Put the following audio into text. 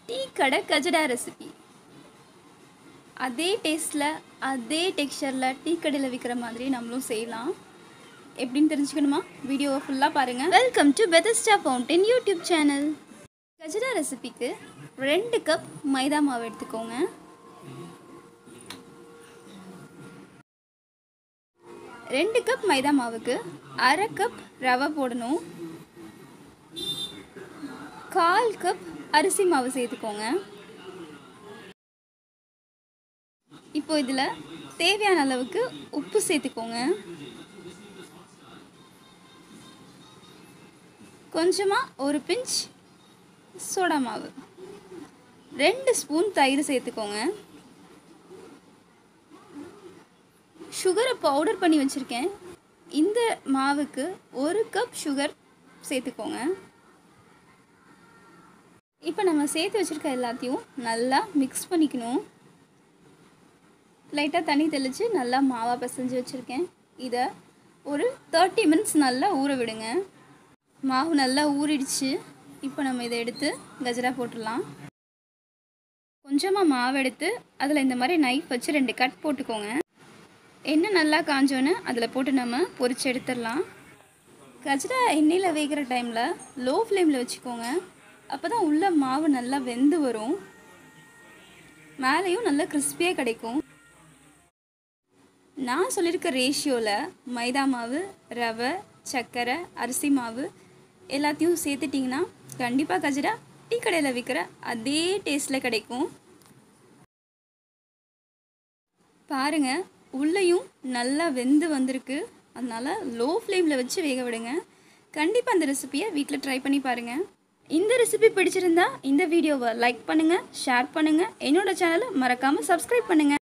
tea கடை கஜடா recipe அதே டேஸ்ட்டில் அதே டெக்ஸ்சரில் டீ கடையில் விற்கிற மாதிரி நம்மளும் செய்யலாம் எப்படின்னு தெரிஞ்சுக்கணுமா வீடியோவை ஃபுல்லாக பாருங்கள் welcome to Bethesda Fountain YouTube channel கஜடா ரெசிபிக்கு ரெண்டு கப் மைதா மாவு எடுத்துக்கோங்க ரெண்டு கப் மைதா மாவுக்கு அரை கப் ரவை போடணும் கால் கப் அரிசி மாவு சேர்த்துக்கோங்க இப்போ இதில் தேவையான அளவுக்கு உப்பு சேர்த்துக்கோங்க கொஞ்சமாக ஒரு பிஞ்ச் சோடா மாவு ரெண்டு ஸ்பூன் தயிர் சேர்த்துக்கோங்க சுகரை பவுடர் பண்ணி வச்சுருக்கேன் இந்த மாவுக்கு ஒரு கப் சுகர் சேர்த்துக்கோங்க இப்போ நம்ம சேர்த்து வச்சுருக்க எல்லாத்தையும் நல்லா மிக்ஸ் பண்ணிக்கணும் லைட்டாக தண்ணி தெளித்து நல்லா மாவாக பிசைஞ்சு வச்சுருக்கேன் இதை ஒரு தேர்ட்டி மினிட்ஸ் நல்லா ஊற விடுங்க மாவு நல்லா ஊறிடுச்சு இப்போ நம்ம இதை எடுத்து கஜரா போட்டுடலாம் கொஞ்சமாக மாவு எடுத்து அதில் இந்த மாதிரி நைஃப் வச்சு ரெண்டு கட் போட்டுக்கோங்க எண்ணெய் நல்லா காஞ்சோன்னு அதில் போட்டு நம்ம பொரிச்சு எடுத்துடலாம் கஜரா எண்ணெயில் வேகிற டைமில் லோ ஃப்ளேமில் வச்சுக்கோங்க அப்போ தான் உள்ள மாவு நல்லா வெந்து வரும் மேலேயும் நல்லா கிறிஸ்பியாக கிடைக்கும் நான் சொல்லியிருக்க ரேஷியோவில் மைதா மாவு ரவை சர்க்கரை அரிசி மாவு எல்லாத்தையும் சேர்த்துட்டிங்கன்னா கண்டிப்பாக கஜரா டீ கடையில் விற்கிற அதே டேஸ்ட்டில் கிடைக்கும் பாருங்கள் உள்ளேயும் நல்லா வெந்து வந்திருக்கு அதனால் லோ ஃப்ளேமில் வச்சு வேக விடுங்க கண்டிப்பாக அந்த ரெசிபியை வீட்டில் ட்ரை பண்ணி பாருங்கள் இந்த ரெசிபி பிடிச்சிருந்தா இந்த வீடியோவை லைக் பண்ணுங்கள் ஷேர் பண்ணுங்கள் என்னோட சேனலை மறக்காமல் சப்ஸ்கிரைப் பண்ணுங்கள்